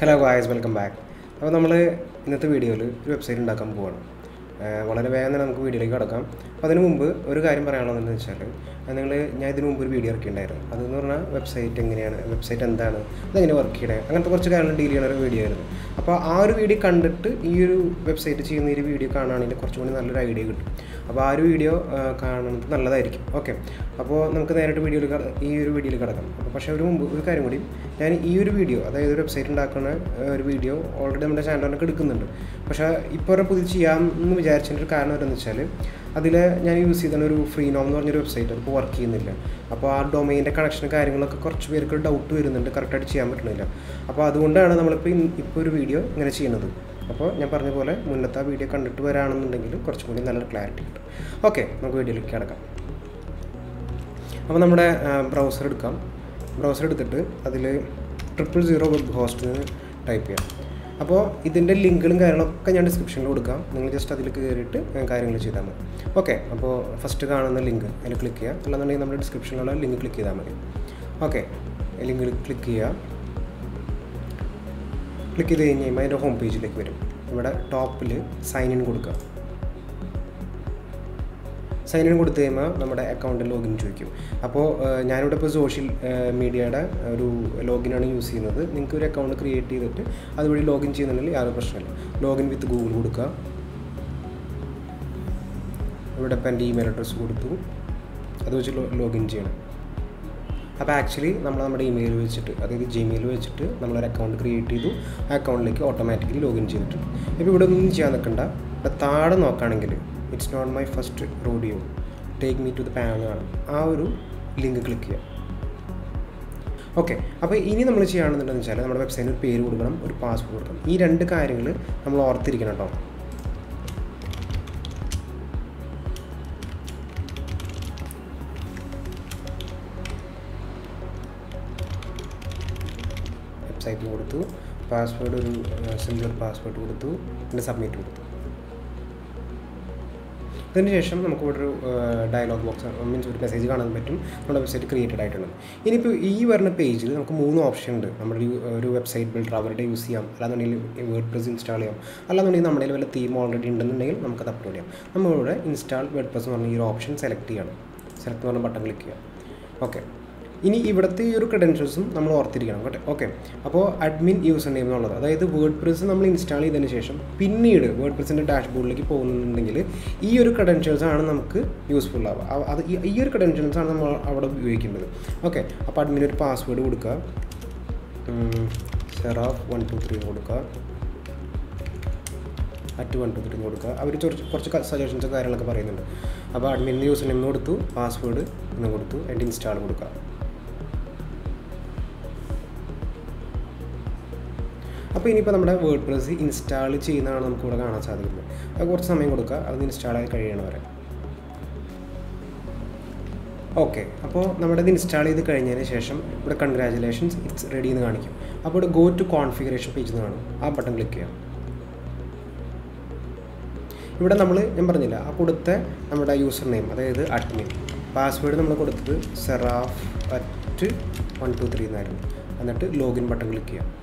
hello guys welcome back അപ്പോൾ നമ്മൾ ഇന്നത്തെ വീഡിയോയിൽ ഒരു വെബ്സൈറ്റ് ഉണ്ടാക്കാൻ പോവാണ് ഏഹ് വളരെ വേഗം തന്നെ നമുക്ക് വീഡിയോയിലേക്ക് കടക്കാം അപ്പോൾ അതിന് മുമ്പ് ഒരു കാര്യം പറയാനുള്ളതെന്ന് വെച്ചാൽ നിങ്ങൾ ഞാൻ ഇതിന് മുമ്പ് ഒരു വീഡിയോ ഇറക്കിയിട്ടുണ്ടായിരുന്നു അതെന്ന് പറഞ്ഞാൽ വെബ്സൈറ്റ് എങ്ങനെയാണ് വെബ്സൈറ്റ് എന്താണ് അതെങ്ങനെ വർക്ക് ചെയ്യണേ അങ്ങനത്തെ കുറച്ച് കാര്യങ്ങൾ ഡീൽ ചെയ്യുന്ന ഒരു വീഡിയോ ആയിരുന്നു അപ്പോൾ ആ ഒരു വീഡിയോ കണ്ടിട്ട് ഈ ഒരു വെബ്സൈറ്റ് ചെയ്യുന്ന ഈ ഒരു വീഡിയോ കാണുകയാണെങ്കിൽ കുറച്ചും കൂടി നല്ലൊരു ഐഡിയ കിട്ടും അപ്പോൾ ആ ഒരു വീഡിയോ കാണുന്നത് നല്ലതായിരിക്കും ഓക്കെ അപ്പോൾ നമുക്ക് നേരിട്ട് വീഡിയോയിൽ ഈ ഒരു വീഡിയോയിൽ കിടക്കാം അപ്പോൾ പക്ഷേ ഒരു മുമ്പ് ഒരു കാര്യം കൂടി ഞാൻ ഈ ഒരു വീഡിയോ അതായത് ഒരു വെബ്സൈറ്റ് ഉണ്ടാക്കുന്ന ഏഹ്, ഒരു വീഡിയോ ഓൾറെഡി നമ്മുടെ ചാനലിലൊക്കെ എടുക്കുന്നുണ്ട് പക്ഷേ ഇപ്പോൾ ഒരു പുതിയ ചെയ്യാമെന്ന് വിചാരിച്ചതിൻ്റെ ഒരു കാരണം എന്താണെന്ന് വെച്ചാൽ അതിൽ ഞാൻ യൂസ് ചെയ്ത ഒരു ഫ്രീ നോം എന്ന് പറഞ്ഞൊരു വെബ്സൈറ്റ് അതിപ്പോൾ വർക്ക് ചെയ്യുന്നില്ല അപ്പോൾ ആ ഡൊമൈൻ്റെ കണക്ഷൻ കാര്യങ്ങളൊക്കെ കുറച്ച് പേർക്ക് ഡൗട്ട് വരുന്നുണ്ട് കറക്റ്റായിട്ട് ചെയ്യാൻ പറ്റുന്നില്ല അപ്പോൾ അതുകൊണ്ടാണ് നമ്മളിപ്പോൾ ഇന്ന് ഇപ്പോൾ ഒരു വീഡിയോ ഇങ്ങനെ ചെയ്യുന്നത് അപ്പോൾ ഞാൻ പറഞ്ഞ പോലെ മുന്നത്തെ ആ വീഡിയോ കണ്ടിട്ട് വരാണെന്നുണ്ടെങ്കിൽ കുറച്ചും കൂടി നല്ലൊരു ക്ലാരിറ്റി കിട്ടും ഓക്കെ നമുക്ക് വീഡിയോയിലേക്ക് കിടക്കാം അപ്പോൾ നമ്മുടെ ബ്രൗസർ എടുക്കാം ബ്രൗസർ എടുത്തിട്ട് അതിൽ triple zero web host type ചെയ്യാം അപ്പോൾ ഇതിൻ്റെ ലിങ്കുകളും കാര്യങ്ങളൊക്കെ ഞാൻ ഡിസ്ക്രിപ്ഷനിൽ കൊടുക്കാം നിങ്ങൾ ജസ്റ്റ് അതിൽ കയറിയിട്ട് കാര്യങ്ങൾ ചെയ്താൽ മതി ഓക്കെ അപ്പോൾ ഫസ്റ്റ് കാണുന്ന ലിങ്ക് അതിൽ ക്ലിക്ക് ചെയ്യുക അല്ലാന്നുണ്ടെങ്കിൽ നമ്മുടെ ഡിസ്ക്രിപ്ഷനിലുള്ള ലിങ്ക് ക്ലിക്ക് ചെയ്താൽ മതി ഓക്കെ ലിങ്കിൽ ക്ലിക്ക് ചെയ്യുക ക്ലിക്ക് ചെയ്ത് കഴിഞ്ഞ് കഴിയുമ്പോൾ അതിൻ്റെ ഹോം പേജിലേക്ക് വരും ഇവിടെ ടോപ്പിൽ സൈൻ ഇൻ കൊടുക്കുക സൈൻ ഇൻ കൊടുത്തു കഴിയുമ്പോൾ നമ്മുടെ അക്കൗണ്ടിൽ ലോഗിൻ ചോദിക്കും അപ്പോൾ ഏഹ്, ഞാനിവിടെ ഇപ്പോൾ സോഷ്യൽ മീഡിയയുടെ ഒരു ലോഗിനാണ് യൂസ് ചെയ്യുന്നത് നിങ്ങൾക്ക് ഒരു അക്കൗണ്ട് ക്രിയേറ്റ് ചെയ്തിട്ട് അതുവഴി ലോഗിൻ ചെയ്യുന്നുണ്ടെങ്കിൽ യാതൊരു പ്രശ്നമില്ല ലോഗിൻ വിത്ത് ഗൂഗിൾ കൊടുക്കുക ഇവിടെ ഇപ്പം എൻ്റെ ഇമെയിൽ അഡ്രസ്സ് കൊടുത്തു അത് വെച്ച് ലോഗിൻ ചെയ്യണം അപ്പോൾ ആക്ച്വലി നമ്മൾ നമ്മുടെ ഇമെയിൽ വെച്ചിട്ട് അതായത് ജിമെയിൽ വെച്ചിട്ട് നമ്മളൊരു അക്കൗണ്ട് ക്രിയേറ്റ് ചെയ്തു ആ അക്കൗണ്ടിലേക്ക് ഓട്ടോമാറ്റിക്കലി ലോഗിൻ ചെയ്തിട്ടുണ്ട് ഇപ്പോൾ ഇവിടെ ഒന്നും ചെയ്യാൻ നിൽക്കണ്ട ഇവിടെ താഴെ നോക്കുകയാണെങ്കിൽ it's not my first rodeo take me to the panel കാണാം ആ ഒരു ലിങ്ക് ക്ലിക്ക് ചെയ്യാം ഓക്കെ അപ്പോൾ ഇനി നമ്മൾ ചെയ്യുകയാണെന്നുണ്ടെന്ന് വെച്ചാൽ നമ്മുടെ വെബ്സൈറ്റിന് ഒരു പേര് കൊടുക്കണം ഒരു പാസ്വേഡ് കൊടുക്കണം ഈ രണ്ട് കാര്യങ്ങൾ നമ്മൾ ഓർത്തിരിക്കണം കേട്ടോ വെബ്സൈറ്റിൽ കൊടുത്തു പാസ്വേഡ് ഒരു സിംഗിൾ പാസ്വേഡ് കൊടുത്തു പിന്നെ സബ്മിറ്റ് കൊടുത്തു അതിനുശേഷം നമുക്ക് ഇവിടെ ഒരു ഡയലോഗ് ബോക്സ് മീൻസ് ഒരു മെസ്സേജ് കാണാൻ പറ്റും നമ്മുടെ വെബ്സൈറ്റ് ക്രിയേറ്റഡ് ആയിട്ടുണ്ട് ഇനിയിപ്പോൾ ഈ വരുന്ന പേജിൽ നമുക്ക് മൂന്ന് ഓപ്ഷൻ ഉണ്ട് നമ്മുടെ ഒരു ഒരു വെബ്സൈറ്റ് ബിൽഡർ അവരുടെ യൂസ് ചെയ്യാം അല്ലാന്നുണ്ടെങ്കിൽ വേർഡ് പ്രസ് ഇൻസ്റ്റാൾ ചെയ്യാം അല്ലാന്നുണ്ടെങ്കിൽ നമ്മുടെ കയ്യിൽ വല്ല തീം ഓൾറെഡി ഉണ്ടെന്നുണ്ടെങ്കിൽ നമുക്കത് അപ്ലോഡ് ചെയ്യാം നമ്മളിവിടെ ഇൻസ്റ്റാൾ വേർഡ് പ്രസ് എന്ന് പറഞ്ഞ ഈ ഒരു ഓപ്ഷൻ സെലക്ട് ചെയ്യണം സെലക്ട് എന്ന് പറഞ്ഞ ബട്ടൺ ക്ലിക്ക് ചെയ്യാം ഓക്കെ ഇനി ഇവിടുത്തെ ഈ ഒരു ക്രെഡൻഷ്യൽസും നമ്മൾ ഓർത്തിരിക്കണം കേട്ടോ ഓക്കെ അപ്പോൾ അഡ്മിൻ യൂസർ നെയിം എന്നുള്ളത് അതായത് വേർഡ് പ്രസ് നമ്മൾ ഇൻസ്റ്റാൾ ചെയ്തതിന് ശേഷം പിന്നീട് വേർഡ് പ്രസിൻ്റെ ഡാഷ്ബോർഡിലേക്ക് പോകുന്നുണ്ടെങ്കിൽ ഈ ഒരു ക്രെഡൻഷ്യൽസ് ആണ് നമുക്ക് യൂസ്ഫുൾ ആവുക അവ- അത് ഈ- ഈ ഒരു ക്രെഡൻഷ്യൽസ് ആണ് നമ്മൾ അവിടെ ഉപയോഗിക്കേണ്ടത് ഓക്കെ അപ്പോൾ അഡ്മിൻ ഒരു പാസ്വേഡ് കൊടുക്കുക സെറാഫ് വൺ ടു ത്രീ കൊടുക്കുക അറ്റ് വൺ ടു ത്രീ കൊടുക്കുക അവർ കുറച്ച് കുറച്ച് സജഷൻസ് കാര്യങ്ങളൊക്കെ പറയുന്നുണ്ട് അപ്പോൾ അഡ്മിൻ യൂസർ നെയിം കൊടുത്തു പാസ്വേഡ് എന്ന് കൊടുത്തു എൻ്റെ ഇൻസ്റ്റാൾ കൊടുക്കുക അപ്പോൾ ഇനിയിപ്പോൾ നമ്മുടെ വേർഡ് പ്രസ് ഇൻസ്റ്റാൾ ചെയ്യുന്നതാണ് നമുക്ക് ഇവിടെ കാണാൻ സാധിക്കുന്നത് അത് കുറച്ച് സമയം കൊടുക്കുക അത് ഇൻസ്റ്റാൾ ആയി കഴിയണ വരെ ഓക്കെ അപ്പോൾ നമ്മുടെ ഇത് ഇൻസ്റ്റാൾ ചെയ്ത് കഴിഞ്ഞതിന് ശേഷം ഇവിടെ കൺഗ്രാജുലേഷൻസ് ഇറ്റ്സ് റെഡി എന്ന് കാണിക്കും അപ്പോൾ ഇവിടെ ഗോ ടു കോൺഫിഗറേഷൻ പേജ് എന്ന് കാണും ആ ബട്ടൺ ക്ലിക്ക് ചെയ്യാം ഇവിടെ നമ്മൾ ഞാൻ പറഞ്ഞില്ല ആ കൊടുത്ത നമ്മുടെ യൂസർ നെയിം അതായത് അഡ്മിൻ പാസ്വേഡ് നമ്മൾ കൊടുത്തത് seraph at one two three എന്നായിരുന്നു എന്നിട്ട് ലോഗിൻ ബട്ടൺ ക്ലിക്ക് ചെയ്യാം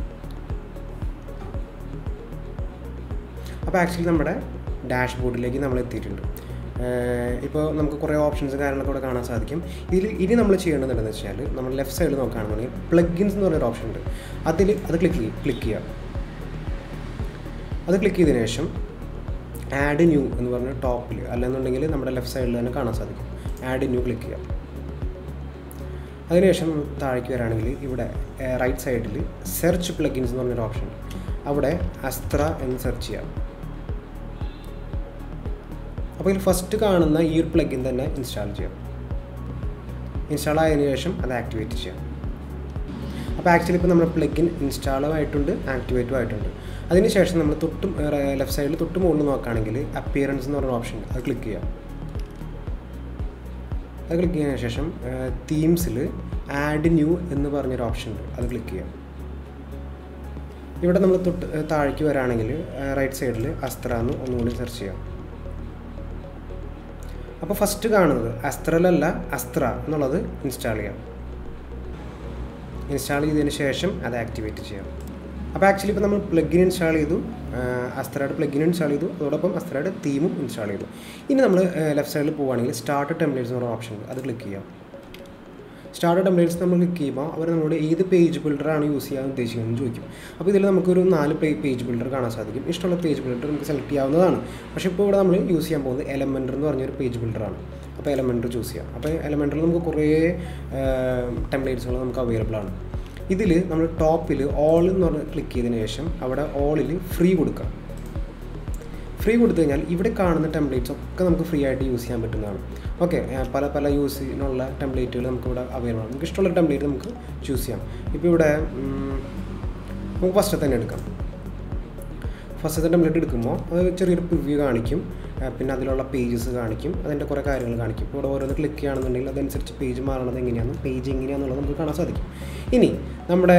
അപ്പോൾ ആക്ച്വലി നമ്മുടെ ഡാഷ്ബോർഡിലേക്ക് നമ്മൾ എത്തിയിട്ടുണ്ട് ഇപ്പോൾ നമുക്ക് കുറേ ഓപ്ഷൻസ് കാര്യങ്ങളൊക്കെ ഇവിടെ കാണാൻ സാധിക്കും ഇതിൽ ഇനി നമ്മൾ ചെയ്യേണ്ടത് എന്താണെന്ന് വെച്ചാൽ നമ്മൾ ലെഫ്റ്റ് സൈഡിൽ നോക്കുകയാണെന്നുണ്ടെങ്കിൽ പ്ലഗിൻസ് എന്ന് പറഞ്ഞൊരു ഓപ്ഷൻ ഉണ്ട് അതിൽ അത് ക്ലിക്ക് ക്ലിക്ക് ചെയ്യുക അത് ക്ലിക്ക് ചെയ്തതിന് ശേഷം ആഡ് ന്യൂ എന്ന് പറഞ്ഞ ടോപ്പിൽ അല്ലെന്നുണ്ടെങ്കിൽ നമ്മുടെ ലെഫ്റ്റ് സൈഡിൽ തന്നെ കാണാൻ സാധിക്കും ആഡ് ന്യൂ ക്ലിക്ക് ചെയ്യാം അതിനുശേഷം താഴേക്ക് വരാണെങ്കിൽ ഇവിടെ റൈറ്റ് സൈഡിൽ സെർച്ച് പ്ലഗിൻസ് എന്ന് പറഞ്ഞൊരു ഓപ്ഷൻ ഉണ്ട് അവിടെ അസ്ത്ര എന്ന് സെർച്ച് ചെയ്യാം അപ്പോൾ ഇതിൽ ഫസ്റ്റ് കാണുന്ന ഈ ഒരു പ്ലഗിൻ തന്നെ ഇൻസ്റ്റാൾ ചെയ്യാം ഇൻസ്റ്റാൾ ആയതിനു ശേഷം അത് ആക്ടിവേറ്റ് ചെയ്യാം അപ്പോൾ ആക്ച്വലി ഇപ്പോൾ നമ്മുടെ പ്ലഗിൻ ഇൻസ്റ്റാളും ആയിട്ടുണ്ട് ആക്ടിവേറ്റും ആയിട്ടുണ്ട് അതിനുശേഷം നമ്മൾ തൊട്ടും ലെഫ്റ്റ് സൈഡിൽ തൊട്ട് മുകളിൽ നോക്കുകയാണെങ്കിൽ അപ്പിയറൻസ് എന്ന് പറഞ്ഞ ഓപ്ഷൻ അത് ക്ലിക്ക് ചെയ്യാം അത് ക്ലിക്ക് ചെയ്തതിന് ശേഷം തീംസിൽ ആഡ് ന്യൂ എന്ന് പറഞ്ഞൊരു ഓപ്ഷൻ ഉണ്ട് അത് ക്ലിക്ക് ചെയ്യാം ഇവിടെ നമ്മൾ തൊട്ട് ഏഹ് താഴേക്ക് വരാണെങ്കിൽ റൈറ്റ് സൈഡിൽ അസ്ത്ര എന്ന് ഒന്നുകൂടി സെർച്ച് ചെയ്യാം അപ്പോൾ ഫസ്റ്റ് കാണുന്നത് അസ്ത്രലല്ല അസ്ത്ര എന്നുള്ളത് ഇൻസ്റ്റാൾ ചെയ്യാം ഇൻസ്റ്റാൾ ചെയ്തതിന് ശേഷം അത് ആക്ടിവേറ്റ് ചെയ്യാം അപ്പോൾ ആക്ച്വലി ഇപ്പോൾ നമ്മൾ പ്ലഗിൻ ഇൻസ്റ്റാൾ ചെയ്തു അസ്ത്രയുടെ പ്ലഗിൻ ഇൻസ്റ്റാൾ ചെയ്തു അതോടൊപ്പം അസ്ത്രയുടെ തീമും ഇൻസ്റ്റാൾ ചെയ്തു ഇനി നമ്മൾ ലെഫ്റ്റ് സൈഡിൽ പോവുകയാണെങ്കിൽ സ്റ്റാർട്ട് ടെംപ്ലേറ്റ്സ് എന്ന് പറഞ്ഞ ഓപ്ഷൻ ഉണ്ട് അത് ക്ലിക്ക് ചെയ്യാം സ്റ്റാർട്ട് ടെംപ്ലേറ്റ്സ് നമ്മൾ ക്ലിക്ക് ചെയ്യുമ്പോൾ അവർ നമ്മളോട് ഏത് പേജ് ബിൽഡറാണ് യൂസ് ചെയ്യാൻ ഉദ്ദേശിക്കുന്നതെന്ന് ചോദിക്കും അപ്പോൾ ഇതിൽ നമുക്കൊരു നാല് പേജ് ബിൽഡർ കാണാൻ സാധിക്കും ഇഷ്ടമുള്ള പേജ് ബിൽഡർ നമുക്ക് സെലക്ട് ചെയ്യാവുന്നതാണ് പക്ഷേ ഇപ്പോൾ ഇവിടെ നമ്മൾ യൂസ് ചെയ്യാൻ പോകുന്നത് എലമെൻറ്റർ എന്ന് പറഞ്ഞൊരു പേജ് ബിൽഡറാണ് അപ്പോൾ എലമെൻറ്റർ ചൂസ് ചെയ്യാം അപ്പോൾ എലമെൻറ്ററിൽ നമുക്ക് കുറേ ടെംപ്ലേറ്റ്സുകൾ നമുക്ക് അവൈലബിൾ ആണ് ഇതിൽ നമ്മൾ ടോപ്പിൽ ഓൾ എന്ന് പറഞ്ഞ് ക്ലിക്ക് ചെയ്തതിന് ശേഷം അവിടെ ഓളിൽ ഫ്രീ കൊടുക്കാം ഫ്രീ കൊടുത്തു കഴിഞ്ഞാൽ ഇവിടെ കാണുന്ന ടെംപ്ലേറ്റ്സ് ഒക്കെ നമുക്ക് ഫ്രീ ആയിട്ട് യൂസ് ചെയ്യാൻ പറ്റുന്നതാണ് ഓക്കെ പല പല യൂസിനുള്ള ടെംപ്ലേറ്റുകൾ നമുക്ക് ഇവിടെ അവൈലബിൾ ആണ് നമുക്ക് ഇഷ്ടമുള്ള ടെംപ്ലേറ്റ് നമുക്ക് ചൂസ് ചെയ്യാം ഇപ്പോൾ ഇവിടെ ഉം, നമുക്ക് ഫസ്റ്റ് തന്നെ എടുക്കാം ഫസ്റ്റത്തെ ടെംപ്ലേറ്റ് എടുക്കുമ്പോൾ അത് ചെറിയൊരു പ്രിവ്യൂ കാണിക്കും ആ, പിന്നെ അതിലുള്ള പേജസ് കാണിക്കും അതിൻ്റെ കുറേ കാര്യങ്ങൾ കാണിക്കും ഇപ്പോൾ ഇവിടെ ഓരോന്ന് ക്ലിക്ക് ചെയ്യുകയാണെന്നുണ്ടെങ്കിൽ അതനുസരിച്ച് പേജ് മാറണത് എങ്ങനെയാണ് പേജ് എങ്ങനെയാണെന്നുള്ളത് നമുക്ക് കാണാൻ സാധിക്കും ഇനി നമ്മുടെ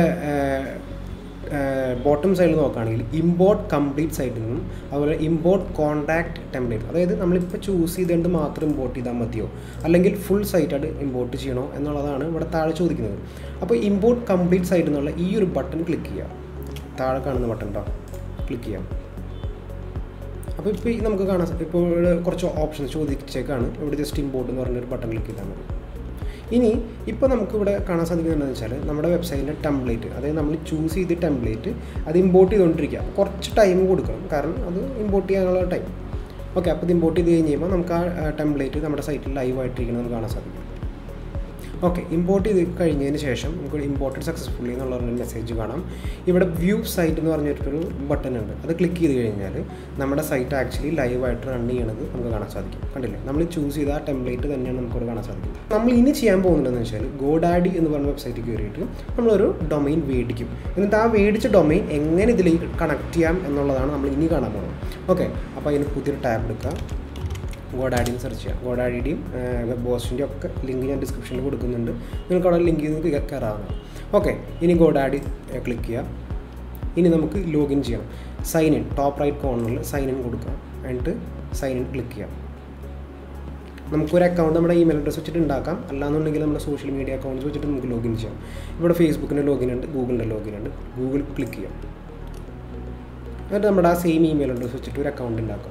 ബോട്ടം സൈഡിൽ നോക്കുകയാണെങ്കിൽ ഇമ്പോർട്ട് കംപ്ലീറ്റ് സൈറ്റിൽ നിന്നും അതുപോലെ ഇമ്പോർട്ട് കോൺടാക്ട് ടെംപ്ലേറ്റ് അതായത് നമ്മളിപ്പോൾ ചൂസ് ചെയ്തുകൊണ്ട് മാത്രം ഇമ്പോർട്ട് ചെയ്താൽ മതിയോ അല്ലെങ്കിൽ ഫുൾ സൈറ്റായിട്ട് ഇമ്പോർട്ട് ചെയ്യണോ എന്നുള്ളതാണ് ഇവിടെ താഴെ ചോദിക്കുന്നത് അപ്പോൾ ഇമ്പോർട്ട് കംപ്ലീറ്റ് സൈറ്റ് എന്നുള്ള ഈ ഒരു ബട്ടൺ ക്ലിക്ക് ചെയ്യുക താഴെ കാണുന്ന ബട്ടൺ കേട്ടോ ക്ലിക്ക് ചെയ്യാം അപ്പോൾ ഇപ്പോൾ ഈ നമുക്ക് കാണാൻ സാ- ഇപ്പോൾ ഇവിടെ കുറച്ച് ഓപ്ഷൻസ് ചോദിച്ചേക്കാണ് ഇവിടെ ജസ്റ്റ് ഇമ്പോർട്ട് എന്ന് പറഞ്ഞൊരു ബട്ടൺ ക്ലിക്ക് ചെയ്താൽ മതി ഇനി ഇപ്പോൾ നമുക്ക് ഇവിടെ കാണാൻ സാധിക്കുന്നത് എന്താണെന്ന് വെച്ചാൽ നമ്മുടെ വെബ്സൈറ്റിൻ്റെ ടെംപ്ലേറ്റ് അതായത് നമ്മൾ ചൂസ് ചെയ്ത് ടെംപ്ലേറ്റ് അത് ഇമ്പോർട്ട് ചെയ്തുകൊണ്ടിരിക്കുക കുറച്ച് ടൈം കൊടുക്കണം കാരണം അത് ഇമ്പോർട്ട് ചെയ്യാനുള്ള ടൈം ഓക്കെ അപ്പോൾ ഇത് ഇമ്പോർട്ട് ചെയ്ത് കഴിഞ്ഞ് കഴിയുമ്പോൾ നമുക്ക് ആ ടെംപ്ലേറ്റ് നമ്മുടെ സൈറ്റിൽ ലൈവ് ആയിട്ടിരിക്കുന്നത് നമുക്ക് കാണാൻ സാധിക്കും ഓക്കെ ഇമ്പോർട്ട് ചെയ്ത് കഴിഞ്ഞതിന് ശേഷം നമുക്ക് ഇമ്പോർട്ടഡ് സക്സസ്ഫുള്ളി എന്നുള്ള ഒരു മെസ്സേജ് കാണാം ഇവിടെ വ്യൂ സൈറ്റ് എന്ന് പറഞ്ഞിട്ടൊരു ബട്ടൺ ഉണ്ട് അത് ക്ലിക്ക് ചെയ്ത് കഴിഞ്ഞാൽ നമ്മുടെ സൈറ്റ് ആക്ച്വലി ലൈവായിട്ട് റൺ ചെയ്യണത് നമുക്ക് കാണാൻ സാധിക്കും കണ്ടില്ലേ നമ്മൾ ചൂസ് ചെയ്ത ആ ടെംപ്ലേറ്റ് തന്നെയാണ് നമുക്കിവിടെ കാണാൻ സാധിക്കും നമ്മൾ ഇനി ചെയ്യാൻ പോകുന്നതെന്ന് വെച്ചാൽ ഗോഡാഡി എന്ന് പറഞ്ഞ വെബ്സൈറ്റിൽ കയറിയിട്ട് നമ്മളൊരു ഡൊമൈൻ മേടിക്കും എന്നിട്ട് ആ മേടിച്ച ഡൊമൈൻ എങ്ങനെ ഇതിലേക്ക് കണക്ട് ചെയ്യാം എന്നുള്ളതാണ് നമ്മൾ ഇനി കാണാൻ പോകുന്നത് ഓക്കെ അപ്പോൾ അതിന് പുതിയൊരു ടാബ് എടുക്കുക ഗോഡാഡിയും സെർച്ച് ചെയ്യാം ഗോഡാഡിയുടെയും വെബ് ബോസ്റ്റിൻ്റെയും ഒക്കെ ലിങ്ക് ഞാൻ ഡിസ്ക്രിപ്ഷനിൽ കൊടുക്കുന്നുണ്ട് നിങ്ങൾക്ക് അവിടെ ലിങ്ക് ചെയ്ത് കേ- കയറാവുന്നതാണ് ഓക്കെ ഇനി ഗോഡാഡി ക്ലിക്ക് ചെയ്യാം ഇനി നമുക്ക് ലോഗിൻ ചെയ്യണം സൈൻ ഇൻ ടോപ്പ് റൈറ്റ് കോർണറിൽ സൈൻ ഇൻ കൊടുക്കുക എന്നിട്ട് സൈൻ ഇൻ ക്ലിക്ക് ചെയ്യാം നമുക്കൊരു അക്കൗണ്ട് നമ്മുടെ ഇമെയിൽ അഡ്രസ് വെച്ചിട്ട് ഉണ്ടാക്കാം അല്ലാന്നുണ്ടെങ്കിൽ നമ്മുടെ സോഷ്യൽ മീഡിയ അക്കൗണ്ട്സ് വെച്ചിട്ട് നമുക്ക് ലോഗിൻ ചെയ്യാം ഇവിടെ ഫേസ്ബുക്കിൻ്റെ ലോഗിൻ ഉണ്ട് ഗൂഗിളിൻ്റെ ലോഗിൻ ഉണ്ട് ഗൂഗിൾ ക്ലിക്ക് ചെയ്യാം എന്നിട്ട് നമ്മുടെ ആ സെയിം ഇമെയിൽ അഡ്രസ് വെച്ചിട്ട് ഒരു അക്കൗണ്ട് ഉണ്ടാക്കാം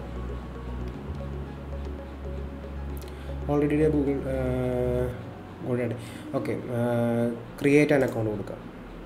already Google Google okay create an account കൊടുക്കാം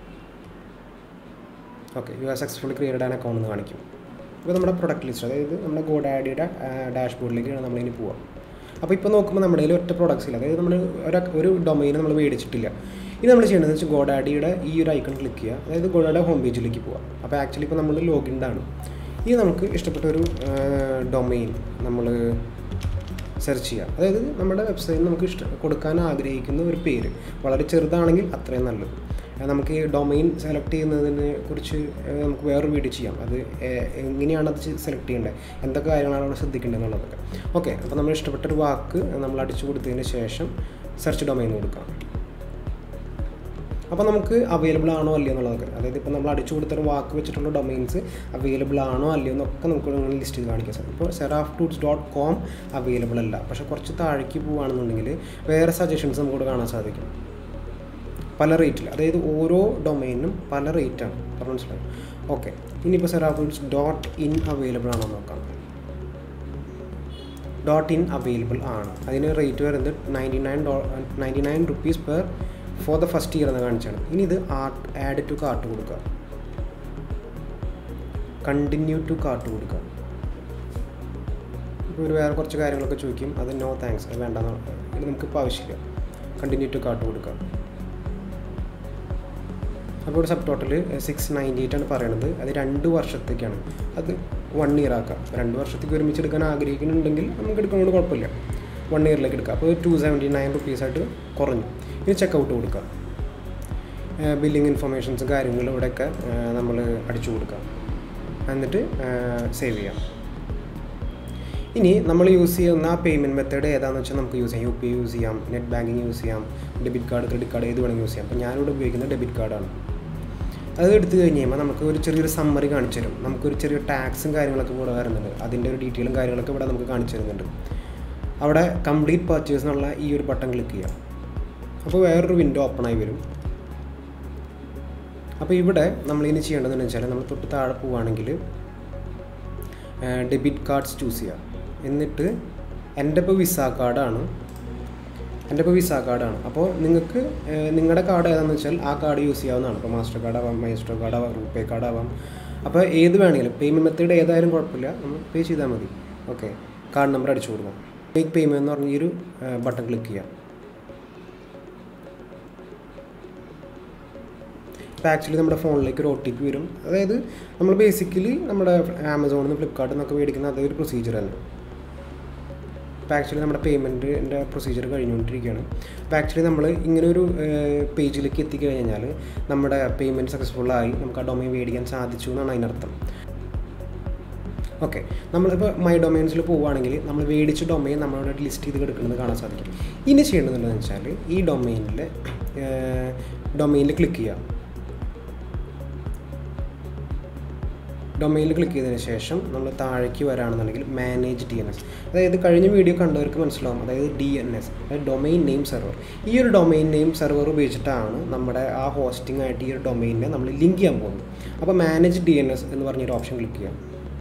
okay you are successfully created an account എന്ന് കാണിക്കും ഇപ്പോൾ നമ്മുടെ പ്രൊഡക്റ്റ് ലിസ്റ്റ് അതായത് നമ്മുടെ ഗോഡാഡിയുടെ ഡാഷ്ബോർഡിലേക്കാണ് നമ്മളിനി പോവുക അപ്പോൾ ഇപ്പോൾ നോക്കുമ്പോൾ നമ്മുടെ കയ്യിൽ ഒറ്റ പ്രൊഡക്ട്സ് ഇല്ല അതായത് നമ്മൾ ഒരു ഒരു ഡൊമൈൻ നമ്മൾ മേടിച്ചിട്ടില്ല ഇനി നമ്മൾ ചെയ്യേണ്ടതെന്ന് വെച്ചാൽ ഗോഡാഡിയുടെ ഈ ഒരു ഐക്കൺ ക്ലിക്ക് ചെയ്യുക അതായത് ഗോഡാഡിയുടെ ഹോം പേജിലേക്ക് പോവുക അപ്പോൾ ആക്ച്വലി ഇപ്പോൾ നമ്മൾ ലോഗിൻഡ് ആണ് ഇനി നമുക്ക് ഇഷ്ടപ്പെട്ട ഒരു ഡൊമൈൻ നമ്മൾ സെർച്ച് ചെയ്യുക അതായത് നമ്മുടെ വെബ്സൈറ്റിൽ നമുക്ക് ഇഷ്ട കൊടുക്കാൻ ആഗ്രഹിക്കുന്ന ഒരു പേര് വളരെ ചെറുതാണെങ്കിൽ അത്രയും നല്ലത് ആ, നമുക്ക് ഈ ഡൊമൈൻ സെലക്ട് ചെയ്യുന്നതിനെ കുറിച്ച് ആ, നമുക്ക് വേറൊരു വീഡിയോ ചെയ്യാം അത് ഏ- എങ്ങനെയാണ് അത് സെലക്ട് ചെയ്യേണ്ടത് എന്തൊക്കെ കാര്യങ്ങളാണ് അവിടെ ശ്രദ്ധിക്കേണ്ടത് എന്നുള്ളതൊക്കെ ഓക്കെ അപ്പോൾ നമ്മൾ ഇഷ്ടപ്പെട്ട ഒരു വാക്ക് നമ്മൾ അടിച്ചു കൊടുത്തതിന് ശേഷം സെർച്ച് ഡൊമൈൻ കൊടുക്കാം അപ്പോൾ നമുക്ക് അവൈലബിൾ ആണോ അല്ലയോ എന്നുള്ളതൊക്കെ അതായത് ഇപ്പോൾ നമ്മൾ അടിച്ചു കൊടുത്തൊരു വാക്ക് വെച്ചിട്ടുള്ള ഡൊമൈൻസ് അവൈലബിൾ ആണോ അല്ലയോ എന്നൊക്കെ നമുക്ക് ഇങ്ങനെ ലിസ്റ്റ് ചെയ്ത് കാണിക്കാൻ സാധിക്കും ഇപ്പോൾ seraph tools dot com available അല്ല പക്ഷേ കുറച്ച് താഴേക്ക് പോവുകയാണെന്നുണ്ടെങ്കിൽ വേറെ സജഷൻസ് നമുക്കിവിടെ കാണാൻ സാധിക്കും പല റേറ്റിൽ അതായത് ഓരോ ഡൊമൈനും പല റേറ്റാണ് പറഞ്ഞു മനസ്സിലായി ഓക്കെ ഇനിയിപ്പോൾ seraph tools dot in available ആണോ എന്ന് നോക്കാം ഡോട്ട് ഇൻ അവൈലബിൾ ആണ് അതിന് റേറ്റ് വരുന്നത് ninety nine dot ninety nine rupees per for the first year എന്ന് കാണിച്ചാണ് ഇനി ഇത് ആർട്ട് ആഡ് ടു കാർട്ട് കൊടുക്കുക കണ്ടിന്യൂ ടു കാർട്ട് കൊടുക്കുക ഇപ്പോൾ ഒരു വേറെ കുറച്ച് കാര്യങ്ങളൊക്കെ ചോദിക്കും അത് നോ താങ്ക്സ് അത് വേണ്ടെന്ന് ഇത് നമുക്കിപ്പോൾ ആവശ്യമില്ല കണ്ടിന്യൂ ടു കാർട്ട് കൊടുക്കുക അപ്പോൾ ഇവിടെ subtotal six ninety eight ആണ് പറയണത് അത് രണ്ട് വർഷത്തേക്കാണ് അത് വൺ ഇയർ ആക്കാം രണ്ട് വർഷത്തേക്ക് ഒരുമിച്ച് എടുക്കാൻ ആഗ്രഹിക്കുന്നുണ്ടെങ്കിൽ നമുക്ക് എടുക്കുന്നതുകൊണ്ട് കുഴപ്പമില്ല വൺ ഇയറിലേക്ക് എടുക്കാം അപ്പോൾ ടു സെവൻറ്റി നയൻ റുപ്പീസായിട്ട് കുറഞ്ഞു ഇനി ചെക്കൗട്ട് കൊടുക്കാം ബില്ലിംഗ് ഇൻഫർമേഷൻസ് കാര്യങ്ങൾ ഇവിടെയൊക്കെ നമ്മൾ അടിച്ചു കൊടുക്കാം എന്നിട്ട് സേവ് ചെയ്യാം ഇനി നമ്മൾ യൂസ് ചെയ്യുന്ന ആ പേയ്മെൻറ്റ് മെത്തേഡ് ഏതാണെന്ന് വെച്ചാൽ നമുക്ക് യൂസ് ചെയ്യാം യു പി ഐ യൂസ് ചെയ്യാം നെറ്റ് ബാങ്കിങ് യൂസ് ചെയ്യാം ഡെബിറ്റ് കാർഡ് ക്രെഡിറ്റ് കാർഡ് ഏത് വേണമെങ്കിൽ യൂസ് ചെയ്യാം അപ്പോൾ ഞാനിവിടെ ഉപയോഗിക്കുന്നത് ഡെബിറ്റ് കാർഡാണ് അത് എടുത്തു കഴിഞ്ഞ് കഴിയുമ്പോൾ നമുക്ക് ഒരു ചെറിയൊരു സമ്മറി കാണിച്ചു തരും നമുക്കൊരു ചെറിയ ടാക്സും കാര്യങ്ങളൊക്കെ കൂടെ വരുന്നുണ്ട് അതിൻ്റെ ഒരു ഡീറ്റെയിലും കാര്യങ്ങളൊക്കെ ഇവിടെ നമുക്ക് കാണിച്ചു തരുന്നുണ്ട് അവിടെ കംപ്ലീറ്റ് പർച്ചേസ് എന്നുള്ള ഈ ഒരു ബട്ടൺ ക്ലിക്ക് ചെയ്യാം അപ്പോൾ വേറൊരു വിൻഡോ ഓപ്പൺ ആയി വരും അപ്പോൾ ഇവിടെ നമ്മളിനി ചെയ്യേണ്ടതെന്ന് വെച്ചാൽ നമ്മൾ തൊട്ട് താഴെ പോവുകയാണെങ്കിൽ ഡെബിറ്റ് കാർഡ്സ് ചൂസ് ചെയ്യാം എന്നിട്ട് എൻ്റെ ഇപ്പോൾ വിസ കാർഡാണ് എൻ്റെ ഇപ്പോൾ വിസ കാർഡാണ് അപ്പോൾ നിങ്ങൾക്ക് നിങ്ങളുടെ കാർഡ് ഏതാണെന്ന് വെച്ചാൽ ആ കാർഡ് യൂസ് ചെയ്യാവുന്നതാണ് ഇപ്പോൾ മാസ്റ്റർ കാർഡ് ആവാം മൈസ്റ്റർ കാർഡ് ആവാം റൂപേ കാർഡ് ആവാം അപ്പോൾ ഏത് വേണമെങ്കിലും പേയ്മെൻറ്റ് മെത്തേഡ് ഏതായാലും കുഴപ്പമില്ല നമ്മൾ പേ ചെയ്താൽ മതി ഓക്കെ കാർഡ് നമ്പർ അടിച്ചു കൊടുക്കാം മേക്ക് പേയ്മെൻറ്റ് എന്ന് പറഞ്ഞ ഈ ഒരു ബട്ടൺ ക്ലിക്ക് ചെയ്യാം ഇപ്പോൾ ആക്ച്വലി നമ്മുടെ ഫോണിലേക്ക് ഒരു ഒ ടി പി വരും അതായത് നമ്മൾ ബേസിക്കലി നമ്മുടെ ആമസോണിൽ നിന്ന് ഫ്ലിപ്കാർട്ടിൽ നിന്നൊക്കെ മേടിക്കുന്ന അതേ ഒരു പ്രൊസീജിയർ തന്നെ ഇപ്പോൾ ആക്ച്വലി നമ്മുടെ പേയ്മെൻറ്റിൻ്റെ പ്രൊസീജിയർ കഴിഞ്ഞുകൊണ്ടിരിക്കുകയാണ് അപ്പോൾ ആക്ച്വലി നമ്മൾ ഇങ്ങനെ ഒരു പേജിലേക്ക് എത്തിക്കഴിഞ്ഞാൽ നമ്മുടെ പേയ്മെൻറ്റ് സക്സസ്ഫുള്ളായി നമുക്ക് ആ ഡൊമൈൻ മേടിക്കാൻ സാധിച്ചു എന്നാണ് അതിനർത്ഥം ഓക്കെ നമ്മളിപ്പോൾ മൈ ഡൊമൈൻസിൽ പോവുകയാണെങ്കിൽ നമ്മൾ മേടിച്ച ഡൊമൈൻ നമ്മളവിടെ ലിസ്റ്റ് ചെയ്ത് കിടക്കുന്നത് കാണാൻ സാധിക്കും ഇനി ചെയ്യേണ്ടതെന്ന് വെച്ചാൽ ഈ ഡൊമൈനിൽ ഡൊമൈനിൽ ക്ലിക്ക് ചെയ്യാം ഡൊമൈനിൽ ക്ലിക്ക് ചെയ്തതിന് ശേഷം നമ്മൾ താഴേക്ക് വരാണെന്നുണ്ടെങ്കിൽ മാനേജ് ഡി എൻ എസ് അതായത് കഴിഞ്ഞ വീഡിയോ കണ്ടവർക്ക് മനസ്സിലാവും അതായത് ഡി എൻ എസ് അതായത് ഡൊമൈൻ നെയിം സെർവർ ഈ ഒരു ഡൊമൈൻ നെയിം സെർവർ ഉപയോഗിച്ചിട്ടാണ് നമ്മുടെ ആ ഹോസ്റ്റിംഗ് ആയിട്ട് ഈ ഒരു ഡൊമൈനിനെ നമ്മൾ ലിങ്ക് ചെയ്യാൻ പോകുന്നത് അപ്പോൾ മാനേജ് ഡി എൻ എസ് എന്ന് പറഞ്ഞൊരു ഓപ്ഷൻ ക്ലിക്ക് ചെയ്യാം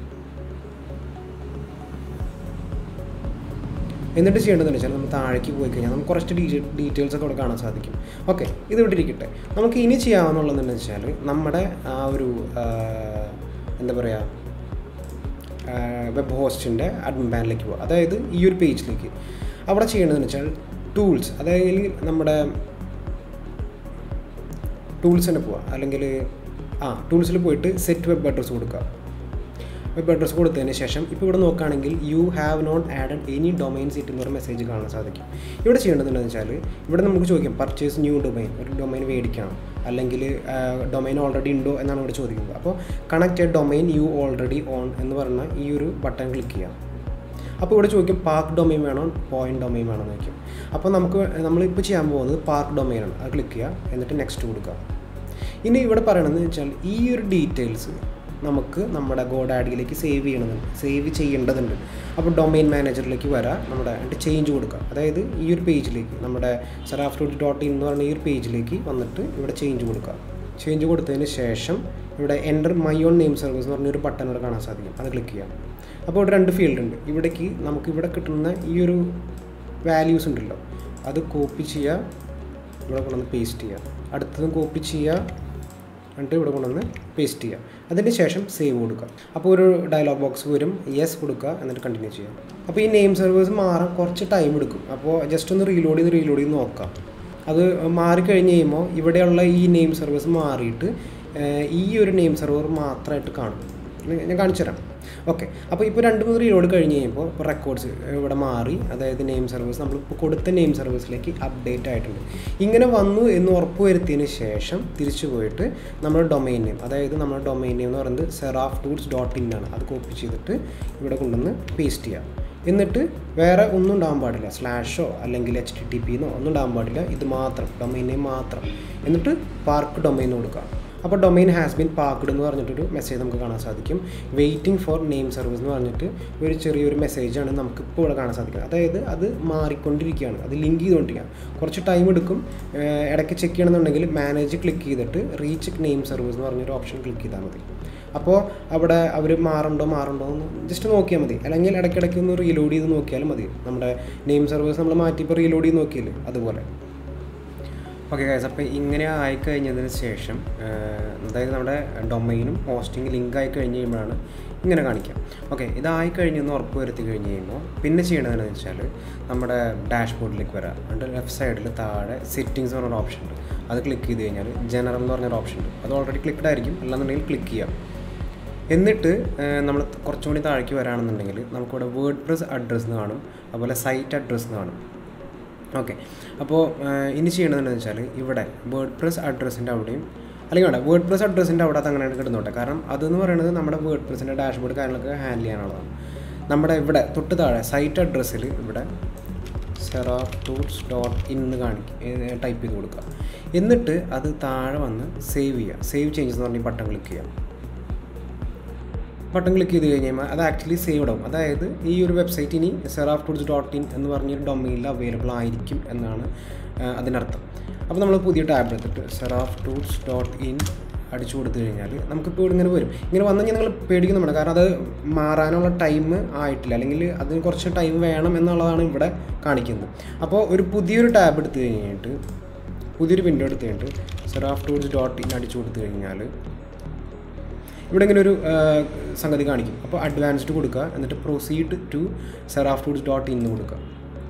എന്നിട്ട് ചെയ്യേണ്ടതെന്ന് വെച്ചാൽ നമ്മൾ താഴേക്ക് പോയി കഴിഞ്ഞാൽ നമുക്ക് കുറച്ച് ഡീ ഡീറ്റെയിൽസ് ഒക്കെ അവിടെ കാണാൻ സാധിക്കും ഓക്കെ ഇത് വിട്ടിരിക്കട്ടെ നമുക്ക് ഇനി ചെയ്യാവുന്നുള്ളതെന്ന് വെച്ചാൽ നമ്മുടെ ആ ഒരു എന്താ പറയുക വെബ് ഹോസ്റ്റിൻ്റെ അഡ്മിൻ പാനലിലേക്ക് പോകുക അതായത് ഈ ഒരു പേജിലേക്ക് അവിടെ ചെയ്യേണ്ടതെന്ന് വെച്ചാൽ ടൂൾസ് അതായത് നമ്മുടെ ടൂൾസിന് പോവുക അല്ലെങ്കിൽ ആ ടൂൾസിൽ പോയിട്ട് സെറ്റ് വെബ് അഡ്രസ്സ് കൊടുക്കുക വെബ് അഡ്രസ്സ് കൊടുത്തതിന് ശേഷം ഇപ്പോൾ ഇവിടെ നോക്കുകയാണെങ്കിൽ you have not added any domain yet എന്നൊരു മെസ്സേജ് കാണാൻ സാധിക്കും ഇവിടെ ചെയ്യേണ്ടതെന്ന് വെച്ചാൽ ഇവിടെ നമുക്ക് ചോദിക്കാം പർച്ചേസ് ന്യൂ ഡൊമൈൻ ഒരു ഡൊമൈൻ മേടിക്കണം അല്ലെങ്കിൽ ഡൊമൈൻ ഓൾറെഡി ഉണ്ടോ എന്നാണ് ഇവിടെ ചോദിക്കുന്നത് അപ്പോൾ connect a domain you already own എന്ന് പറഞ്ഞ ഈ ഒരു ബട്ടൺ ക്ലിക്ക് ചെയ്യാം അപ്പോൾ ഇവിടെ ചോദിക്കും പാർക്ക് ഡൊമൈൻ വേണോ പോയിന്റ് ഡൊമൈൻ വേണോ എന്ന് ചോദിക്കും അപ്പോൾ നമുക്ക് നമ്മളിപ്പോൾ ചെയ്യാൻ പോകുന്നത് പാർക്ക് ഡൊമൈനാണ് അത് ക്ലിക്ക് ചെയ്യുക എന്നിട്ട് നെക്സ്റ്റ് കൊടുക്കുക ഇനി ഇവിടെ പറയണമെന്ന് വെച്ചാൽ ഈ ഒരു ഡീറ്റെയിൽസ് നമുക്ക് നമ്മുടെ ഗോഡാഡിയിലേക്ക് സേവ് ചെയ്യണമെന്നുണ്ട് സേവ് ചെയ്യേണ്ടതുണ്ട് അപ്പോൾ ഡൊമൈൻ മാനേജറിലേക്ക് വരാം നമ്മുടെ എന്നിട്ട് ചേഞ്ച് കൊടുക്കുക അതായത് ഈ ഒരു പേജിലേക്ക് നമ്മുടെ സെറാഫ്റ്റോഡ് ഡോട്ട് ഇൻ എന്ന് പറഞ്ഞ ഈ ഒരു പേജിലേക്ക് വന്നിട്ട് ഇവിടെ ചേഞ്ച് കൊടുക്കുക ചേഞ്ച് കൊടുത്തതിന് ശേഷം ഇവിടെ enter my own name service എന്ന് പറഞ്ഞൊരു ബട്ടൺ ഇവിടെ കാണാൻ സാധിക്കും അത് ക്ലിക്ക് ചെയ്യാം അപ്പോൾ ഇവിടെ രണ്ട് ഫീൽഡ് ഉണ്ട് ഇവിടേക്ക് നമുക്ക് ഇവിടെ കിട്ടുന്ന ഈ ഒരു വാല്യൂസ് ഉണ്ടല്ലോ അത് കോപ്പി ചെയ്യുക ഇവിടെ കൊണ്ടുവന്ന് പേസ്റ്റ് ചെയ്യുക അടുത്തതും കോപ്പി ചെയ്യുക എന്നിട്ട് ഇവിടെ കൊണ്ടുവന്ന് പേസ്റ്റ് ചെയ്യുക അതിന് ശേഷം സേവ് കൊടുക്കുക അപ്പോൾ ഒരു ഡയലോഗ് ബോക്സ് വരും യെസ് കൊടുക്കുക എന്നിട്ട് കണ്ടിന്യൂ ചെയ്യാം അപ്പോൾ ഈ നെയിം സർവേഴ്സ് മാറാൻ കുറച്ച് ടൈം എടുക്കും അപ്പോൾ ജസ്റ്റ് ഒന്ന് റീലോഡ് ചെയ്ത് റീലോഡ് ചെയ്ത് നോക്കാം അത് മാറിക്കഴിഞ്ഞ് കഴിയുമ്പോൾ ഇവിടെയുള്ള ഈ നെയിം സർവീസ് മാറിയിട്ട് ഈ ഒരു നെയിം സെർവർ മാത്രമായിട്ട് കാണും ഞാൻ കാണിച്ചു തരാം ഓക്കെ അപ്പോൾ ഇപ്പോൾ രണ്ട് മൂന്ന് റീലോഡ് കഴിഞ്ഞ് കഴിയുമ്പോൾ ഇപ്പോൾ റെക്കോർഡ്സ് ഇവിടെ മാറി അതായത് നെയിം സർവീസ് നമ്മളിപ്പോൾ കൊടുത്ത നെയിം സർവീസിലേക്ക് അപ്ഡേറ്റ് ആയിട്ടുണ്ട് ഇങ്ങനെ വന്നു എന്ന് ഉറപ്പ് വരുത്തിയതിന് ശേഷം തിരിച്ചു പോയിട്ട് നമ്മുടെ ഡൊമൈൻ നെയിം അതായത് നമ്മുടെ ഡൊമൈൻ നെയിം എന്ന് പറയുന്നത് സെറാഫ് ടൂൾസ് ഡോട്ട് ഇൻ ആണ് അത് കോപ്പി ചെയ്തിട്ട് ഇവിടെ കൊണ്ടുവന്ന് പേസ്റ്റ് ചെയ്യാം എന്നിട്ട് വേറെ ഒന്നും ഉണ്ടാകാൻ പാടില്ല സ്ലാഷോ അല്ലെങ്കിൽ എച്ച് ടി ടി പിന്നോ ഒന്നും ഉണ്ടാകാൻ പാടില്ല ഇത് മാത്രം ഡൊമൈൻ നെയിം മാത്രം എന്നിട്ട് പാർക്ക് ഡൊമൈൻ കൊടുക്കാം അപ്പോൾ ഡൊമൈൻ ഹാസ് ബീൻ പാർക്ക്ഡ് എന്ന് പറഞ്ഞിട്ടൊരു മെസ്സേജ് നമുക്ക് കാണാൻ സാധിക്കും വെയിറ്റിംഗ് ഫോർ നെയിം സർവീസ് എന്ന് പറഞ്ഞിട്ട് ഒരു ചെറിയൊരു മെസ്സേജാണ് നമുക്ക് ഇപ്പോൾ ഇവിടെ കാണാൻ സാധിക്കുന്നത് അതായത് അത് മാറിക്കൊണ്ടിരിക്കുകയാണ് അത് ലിങ്ക് ചെയ്തുകൊണ്ടിരിക്കുകയാണ് കുറച്ച് ടൈം എടുക്കും ഇടയ്ക്ക് ചെക്ക് ചെയ്യണമെന്നുണ്ടെങ്കിൽ മാനേജ് ക്ലിക്ക് ചെയ്തിട്ട് റീച്ച് നെയിം സർവീസ് എന്ന് പറഞ്ഞൊരു ഓപ്ഷൻ ക്ലിക്ക് ചെയ്താൽ മതി അപ്പോൾ അവിടെ അവർ മാറുണ്ടോ മാറുണ്ടോ എന്ന് ജസ്റ്റ് നോക്കിയാൽ മതി അല്ലെങ്കിൽ ഇടയ്ക്കിടയ്ക്ക് ഒന്ന് റീലോഡ് ചെയ്ത് നോക്കിയാലും മതി നമ്മുടെ നെയിം സർവീസ് നമ്മൾ മാറ്റിയപ്പോൾ റീലോഡ് ചെയ്ത് നോക്കിയില്ലേ അതുപോലെ ഓക്കെ ഗൈസ് അപ്പോൾ ഇങ്ങനെ ആയിക്കഴിഞ്ഞതിന് ശേഷം അതായത് നമ്മുടെ ഡൊമൈനും ഹോസ്റ്റിംഗ് ലിങ്ക് ആയി കഴിഞ്ഞ് കഴിയുമ്പോഴാണ് ഇങ്ങനെ കാണിക്കാം ഓക്കെ ഇതായി കഴിഞ്ഞെന്ന് ഉറപ്പ് വരുത്തി കഴിഞ്ഞ് കഴിയുമ്പോൾ പിന്നെ ചെയ്യേണ്ടതെന്ന് വെച്ചാൽ നമ്മുടെ ഡാഷ്ബോർഡിലേക്ക് വരാം അതിൻ്റെ ലെഫ്റ്റ് സൈഡിൽ താഴെ സെറ്റിങ്സ് എന്ന് പറഞ്ഞൊരു ഓപ്ഷൻ ഉണ്ട് അത് ക്ലിക്ക് ചെയ്ത് കഴിഞ്ഞാൽ ജനറൽ എന്ന് പറഞ്ഞൊരു ഓപ്ഷൻ ഉണ്ട് അത് ഓൾറെഡി ക്ലിക്ക്ഡ് ആയിരിക്കും അല്ലാന്നുണ്ടെങ്കിൽ ക്ലിക്ക് ചെയ്യാം എന്നിട്ട് നമ്മൾ കുറച്ചും കൂടി താഴേക്ക് വരാണെന്നുണ്ടെങ്കിൽ നമുക്കിവിടെ വേർഡ് പ്രസ് അഡ്രസ്സ് എന്ന് കാണും അതുപോലെ സൈറ്റ് അഡ്രസ്സ് എന്ന് കാണും ഓക്കെ അപ്പോൾ ഇനി ചെയ്യേണ്ടതെന്ന് വെച്ചാൽ ഇവിടെ വേർഡ് പ്രസ് അഡ്രസ്സിൻ്റെ അവിടെയും അല്ലെങ്കിൽ വേണ്ട വേർഡ് പ്രസ് അഡ്രസ്സിൻ്റെ അവിടെ അത് അങ്ങനെ കിടന്നോട്ടെ കാരണം അതെന്ന് പറയുന്നത് നമ്മുടെ വേർഡ് പ്രസിൻ്റെ ഡാഷ്ബോർഡ് കാര്യങ്ങളൊക്കെ ഹാൻഡിൽ ചെയ്യാനുള്ളതാണ് നമ്മുടെ ഇവിടെ തൊട്ട് താഴെ സൈറ്റ് അഡ്രസ്സിൽ ഇവിടെ സെറാഫ് ടൂൾസ് ഡോട്ട് ഇൻ എന്ന് കാണിക്കുക ടൈപ്പ് ചെയ്ത് കൊടുക്കുക എന്നിട്ട് അത് താഴെ വന്ന് സേവ് ചെയ്യുക സേവ് ചേഞ്ചസ് എന്ന് പറഞ്ഞ് ബട്ടൺ ക്ലിക്ക് ചെയ്യാം ബട്ടൺ ക്ലിക്ക് ചെയ്ത് കഴിഞ്ഞാൽ അത് ആക്ച്വലി സേവ്ഡ് ആവും അതായത് ഈ ഒരു വെബ്സൈറ്റ് ഇനി സെറാഫ് ടൂൾസ് ഡോട്ട് ഇൻ എന്ന് പറഞ്ഞൊരു ഡൊമൈനിൽ അവൈലബിൾ ആയിരിക്കും എന്നാണ് അതിനർത്ഥം അപ്പോൾ നമ്മൾ പുതിയ ടാബ് എടുത്തിട്ട് സെറാഫ് ടൂൾസ് ഡോട്ട് ഇൻ അടിച്ചു കൊടുത്തു കഴിഞ്ഞാൽ നമുക്കിപ്പോൾ ഇവിടെ ഇങ്ങനെ വരും ഇങ്ങനെ വന്നു കഴിഞ്ഞാൽ നിങ്ങൾ പേടിക്കുന്നുണ്ട് കാരണം അത് മാറാനുള്ള ടൈം ആയിട്ടില്ല അല്ലെങ്കിൽ അതിന് കുറച്ച് ടൈം വേണം എന്നുള്ളതാണ് ഇവിടെ കാണിക്കുന്നത് അപ്പോൾ ഒരു പുതിയൊരു ടാബ് എടുത്തു കഴിഞ്ഞിട്ട് പുതിയൊരു വിൻഡോ എടുത്തു കഴിഞ്ഞിട്ട് സെറാഫ് ടൂൾസ് ഡോട്ട് ഇൻ അടിച്ചു കൊടുത്തു കഴിഞ്ഞാൽ ഇവിടെ ഇങ്ങനെ ഒരു ആ, സംഗതി കാണിക്കും അപ്പോൾ അഡ്വാൻസ്ഡ് കൊടുക്കുക എന്നിട്ട് proceed to seraph tools dot in കൊടുക്കുക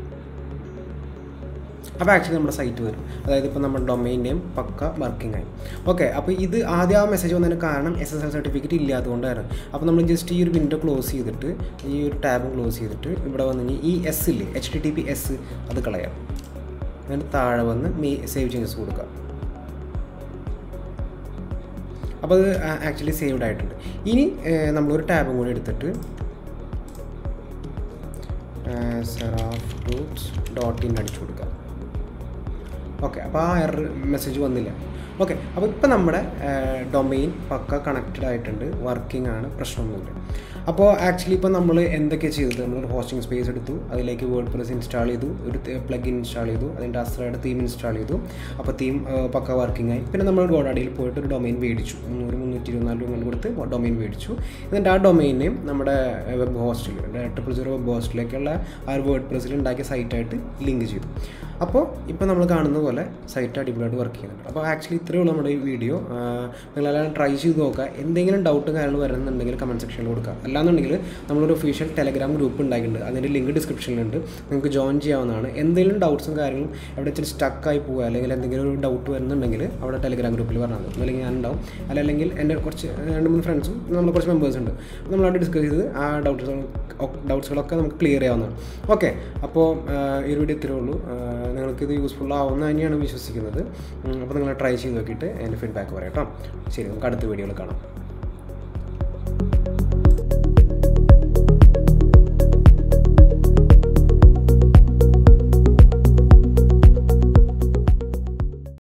അപ്പോൾ ആക്ച്വലി നമ്മുടെ സൈറ്റ് വരും അതായത് ഇപ്പോൾ നമ്മുടെ ഡൊമൈൻ നെയിം പക്ക വർക്കിംഗ് ആയി ഓക്കെ അപ്പോൾ ഇത് ആദ്യം ആ മെസ്സേജ് വന്നതിന് കാരണം എസ് എസ് എൽ സർട്ടിഫിക്കറ്റ് ഇല്ലാത്തതുകൊണ്ടായിരുന്നു അപ്പോൾ നമ്മൾ ജസ്റ്റ് ഈ ഒരു വിൻഡോ ക്ലോസ് ചെയ്തിട്ട് ഈ ഒരു ടാബ് ക്ലോസ് ചെയ്തിട്ട് ഇവിടെ വന്നു കഴിഞ്ഞാൽ ഈ എസ് ഇല്ലേ H T T P S അത് കളയാം എന്നിട്ട് താഴെ വന്ന് മീ സേവ് ചേഞ്ചസ് കൊടുക്കുക അപ്പോൾ അത് ആക്ച്വലി സേവ്ഡ് ആയിട്ടുണ്ട് ഇനി ഏഹ്, നമ്മളൊരു ടാബും കൂടി എടുത്തിട്ട് സെറാഫ് ടൂൾസ് ഡോട്ട് ഇൻ അടിച്ചു കൊടുക്കുക ഓക്കെ അപ്പോൾ ആ എറർ മെസ്സേജ് വന്നില്ല ഓക്കെ അപ്പോൾ ഇപ്പോൾ നമ്മുടെ ഡൊമെയിൻ പക്ക കണക്റ്റഡ് ആയിട്ടുണ്ട് വർക്കിംഗ് ആണ് പ്രശ്നമൊന്നുമില്ല അപ്പോൾ ആക്ച്വലി ഇപ്പോൾ നമ്മൾ എന്തൊക്കെ ചെയ്തത് നമ്മളൊരു ഹോസ്റ്റിംഗ് സ്പേസ് എടുത്തു അതിലേക്ക് വേർഡ് പ്രസ് ഇൻസ്റ്റാൾ ചെയ്തു ഒരു പ്ലഗ് ഇൻസ്റ്റാൾ ചെയ്തു അതിൻ്റെ അസ്ത്രയുടെ തീം ഇൻസ്റ്റാൾ ചെയ്തു അപ്പോൾ തീം പക്ക വർക്കിംഗ് ആയി പിന്നെ നമ്മൾ ഗോഡാഡിയിൽ പോയിട്ട് ഒരു ഡൊമൈൻ മേടിച്ചു മുന്നൂറ് മുന്നൂറ്റി ഇരുപത്തിനാല് രൂപ കൊടുത്ത് ഡൊമൈൻ മേടിച്ചു എന്നിട്ട് ആ ഡൊമൈനെയും നമ്മുടെ വെബ് ഹോസ്റ്റിൽ ട്രിപ്പിൾ സീറോ വെബ് ഹോസ്റ്റിലേക്കുള്ള ആ ഒരു വേർഡ് പ്രസ്സിൽ ഉണ്ടാക്കിയ സൈറ്റായിട്ട് ലിങ്ക് ചെയ്തു അപ്പോൾ ഇപ്പോൾ നമ്മൾ കാണുന്ന പോലെ സൈറ്റ് അടിപൊളിയായിട്ട് വർക്ക് ചെയ്യുന്നുണ്ട് അപ്പോൾ ആക്ച്വലി ഇത്രയേ ഉള്ളൂ നമ്മുടെ ഈ വീഡിയോ നിങ്ങളെല്ലാം ട്രൈ ചെയ്ത് നോക്കുക എന്തെങ്കിലും ഡൗട്ടും കാര്യങ്ങൾ വരുന്നുണ്ടെങ്കിൽ കമൻറ്റ് സെക്ഷനിൽ കൊടുക്കുക അല്ലാന്നുണ്ടെങ്കിൽ നമ്മളൊരു ഒഫീഷ്യൽ ടെലഗ്രാം ഗ്രൂപ്പ് ഉണ്ടാക്കിയിട്ടുണ്ട് അതിൻ്റെ ലിങ്ക് ഡിസ്ക്രിപ്ഷനിലുണ്ട് നിങ്ങൾക്ക് ജോയിൻ ചെയ്യാവുന്നതാണ് എന്തെങ്കിലും ഡൗട്ട്സും കാര്യങ്ങളും എവിടെ ഇച്ചിരി സ്റ്റക്കായി പോകുക അല്ലെങ്കിൽ എന്തെങ്കിലും ഒരു ഡൗട്ട് വരുന്നുണ്ടെങ്കിൽ അവിടെ ടെലഗ്രാം ഗ്രൂപ്പിൽ പറഞ്ഞാൽ മതി അല്ലെങ്കിൽ ഞാൻ ഉണ്ടാവും അല്ലെങ്കിൽ എൻ്റെ കുറച്ച് രണ്ട് മൂന്ന് ഫ്രണ്ട്സും നമ്മൾ കുറച്ച് മെമ്പേഴ്സ് ഉണ്ട് അപ്പോൾ നമ്മളവിടെ ഡിസ്കസ് ചെയ്ത് ആ ഡൗട്ട്സ് ഡൗട്ട്സുകളൊക്കെ നമുക്ക് ക്ലിയർ ചെയ്യാവുന്നതാണ് ഓക്കെ അപ്പോൾ ഈ ഒരു വീഡിയോ ഇത്രയേ ഉള്ളൂ നിങ്ങൾക്ക് ഇത് യൂസ്ഫുൾ ആവുമെന്ന് തന്നെയാണ് വിശ്വസിക്കുന്നത് ഉം, അപ്പോൾ നിങ്ങൾ ട്രൈ ചെയ്ത് നോക്കിയിട്ട് എൻ്റെ ഫീഡ്ബാക്ക് പറയാം കേട്ടോ ശരി നമുക്ക് അടുത്ത വീഡിയോയിൽ കാണാം